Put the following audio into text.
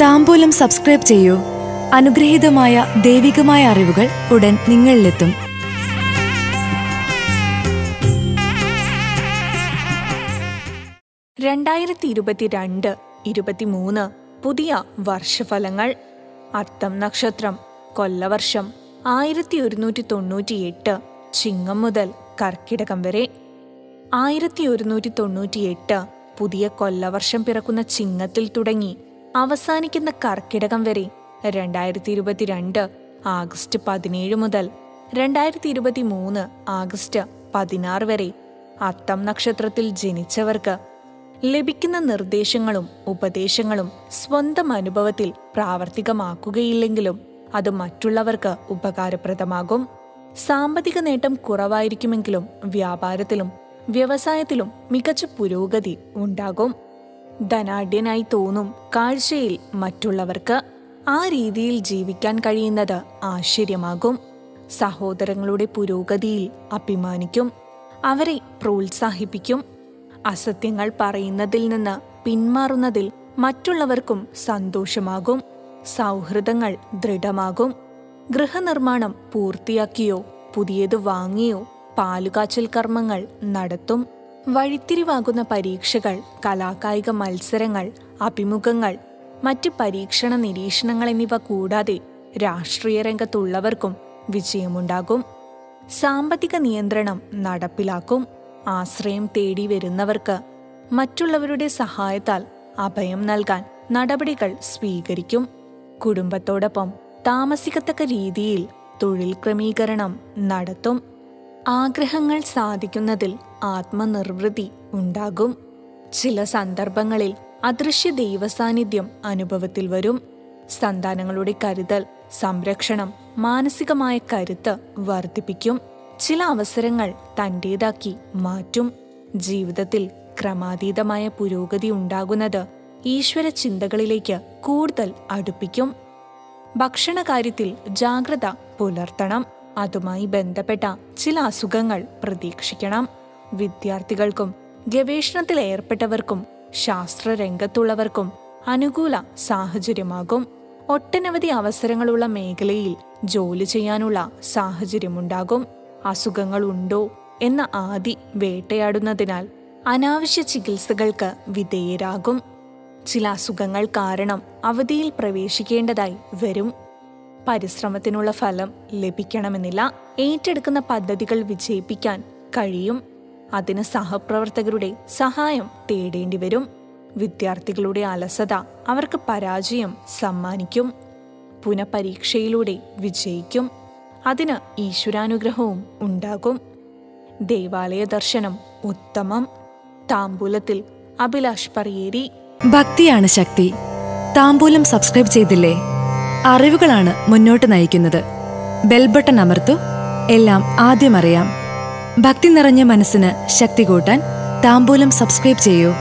താമ്പൂലം subscribe ചെയ്യൂ അനുഗ്രഹീതമായ ദൈവികമായ അറിവുകൾ ഉടൻ നിങ്ങളിലെത്തും രണ്ടായിരത്തി ഇരുപത്തിരണ്ട് ഇരുപത്തിമൂന്ന് പുതിയ വർഷഫലങ്ങൾ അത്തം നക്ഷത്രം കൊല്ലവർഷം ആയിരത്തി ഒരുന്നൂറ്റി തൊണ്ണൂറ്റിയെട്ട് ചിങ്ങം മുതൽ കർക്കിടകം വരെ ആയിരത്തി ഒരുന്നൂറ്റി തൊണ്ണൂറ്റിയെട്ട് പുതിയ കൊല്ലവർഷം പിറക്കുന്ന ചിങ്ങത്തിൽ തുടങ്ങി അവസാനിക്കുന്ന കർക്കിടകം വരെ രണ്ടായിരത്തി ഇരുപത്തിരണ്ട് ആഗസ്റ്റ് പതിനേഴ് മുതൽ രണ്ടായിരത്തി ഇരുപത്തി മൂന്ന് ആഗസ്റ്റ് പതിനാറ് വരെ അത്തം നക്ഷത്രത്തിൽ ജനിച്ചവർക്ക് ലഭിക്കുന്ന നിർദ്ദേശങ്ങളും ഉപദേശങ്ങളും സ്വന്തം അനുഭവത്തിൽ പ്രാവർത്തികമാക്കുകയില്ലെങ്കിലും അത് മറ്റുള്ളവർക്ക് ഉപകാരപ്രദമാകും സാമ്പത്തിക നേട്ടം കുറവായിരിക്കുമെങ്കിലും വ്യാപാരത്തിലും വ്യവസായത്തിലും മികച്ച പുരോഗതി ഉണ്ടാകും ധനാഢ്യനായി തോന്നും കാഴ്ചയിൽ മറ്റുള്ളവർക്ക് ആ രീതിയിൽ ജീവിക്കാൻ കഴിയുന്നത് ആശ്ചര്യമാകും സഹോദരങ്ങളുടെ പുരോഗതിയിൽ അഭിമാനിക്കും അവരെ പ്രോത്സാഹിപ്പിക്കും അസത്യങ്ങൾ പറയുന്നതിൽ നിന്ന് പിന്മാറുന്നതിൽ മറ്റുള്ളവർക്കും സന്തോഷമാകും സൗഹൃദങ്ങൾ ദൃഢമാകും ഗൃഹനിർമ്മാണം പൂർത്തിയാക്കിയോ പുതിയത് വാങ്ങിയോ പാലുകാച്ചൽ കർമ്മങ്ങൾ നടത്തും വഴിത്തിരിവാകുന്ന പരീക്ഷകൾ കലാകായിക മത്സരങ്ങൾ അഭിമുഖങ്ങൾ മറ്റ് പരീക്ഷണ നിരീക്ഷണങ്ങൾ എന്നിവ കൂടാതെ രാഷ്ട്രീയ രംഗത്തുള്ളവർക്കും വിജയമുണ്ടാകും സാമ്പത്തിക നിയന്ത്രണം നടപ്പിലാക്കും ആശ്രയം തേടി വരുന്നവർക്ക് മറ്റുള്ളവരുടെ സഹായത്താൽ അഭയം നൽകാൻ നടപടികൾ സ്വീകരിക്കും കുടുംബത്തോടൊപ്പം താമസിക്കത്തക്ക രീതിയിൽ തൊഴിൽ ക്രമീകരണം നടത്തും ആഗ്രഹങ്ങൾ സാധിക്കുന്നതിൽ ആത്മനിർവൃതി ഉണ്ടാകും ചില സന്ദർഭങ്ങളിൽ അദൃശ്യ ദൈവസാന്നിധ്യം അനുഭവത്തിൽ വരും സന്താനങ്ങളുടെ കരുതൽ സംരക്ഷണം മാനസികമായ കരുത്ത് വർദ്ധിപ്പിക്കും ചില അവസരങ്ങൾ തന്റേതാക്കി മാറ്റും ജീവിതത്തിൽ ക്രമാതീതമായ പുരോഗതി ഉണ്ടാകുന്നത് ഈശ്വര ചിന്തകളിലേക്ക് കൂടുതൽ അടുപ്പിക്കും ഭക്ഷണകാര്യത്തിൽ ജാഗ്രത പുലർത്തണം അതുമായി ബന്ധപ്പെട്ട ചില അസുഖങ്ങൾ പ്രതീക്ഷിക്കണം വിദ്യാർത്ഥികൾക്കും ഗവേഷണത്തിൽ ഏർപ്പെട്ടവർക്കും ശാസ്ത്രരംഗത്തുള്ളവർക്കും അനുകൂല സാഹചര്യമാകും ഒട്ടനവധി അവസരങ്ങളുള്ള മേഖലയിൽ ജോലി ചെയ്യാനുള്ള സാഹചര്യമുണ്ടാകും അസുഖങ്ങളുണ്ടോ എന്ന ആദി വേട്ടയാടുന്നതിനാൽ അനാവശ്യ ചികിത്സകൾക്ക് വിധേയരാകും ചില അസുഖങ്ങൾ കാരണം അവധിയിൽ പ്രവേശിക്കേണ്ടതായി വരും പരിശ്രമത്തിനുള്ള ഫലം ലഭിക്കണമെന്നില്ല ഏറ്റെടുക്കുന്ന പദ്ധതികൾ വിജയിപ്പിക്കാൻ കഴിയും അതിന് സഹപ്രവർത്തകരുടെ സഹായം തേടേണ്ടി വരും വിദ്യാർത്ഥികളുടെ അലസത അവർക്ക് പരാജയം സമ്മാനിക്കും പുനഃപരീക്ഷയിലൂടെ വിജയിക്കും അതിന് ഈശ്വരാനുഗ്രഹവും ഉണ്ടാകും ദേവാലയ ദർശനം ഉത്തമം താമ്പൂലത്തിൽ അഭിലാഷ് പറയേരി ഭക്തിയാണ് ശക്തി താമ്പൂലം സബ്സ്ക്രൈബ് ചെയ്തില്ലേ അറിവുകളാണ് മുന്നോട്ട് നയിക്കുന്നത് ബെൽബട്ടൺ അമർത്തു എല്ലാം ആദ്യം അറിയാം ഭക്തി നിറഞ്ഞ മനസ്സിന് ശക്തി കൂട്ടാൻ താമ്പൂലം സബ്സ്ക്രൈബ് ചെയ്യൂ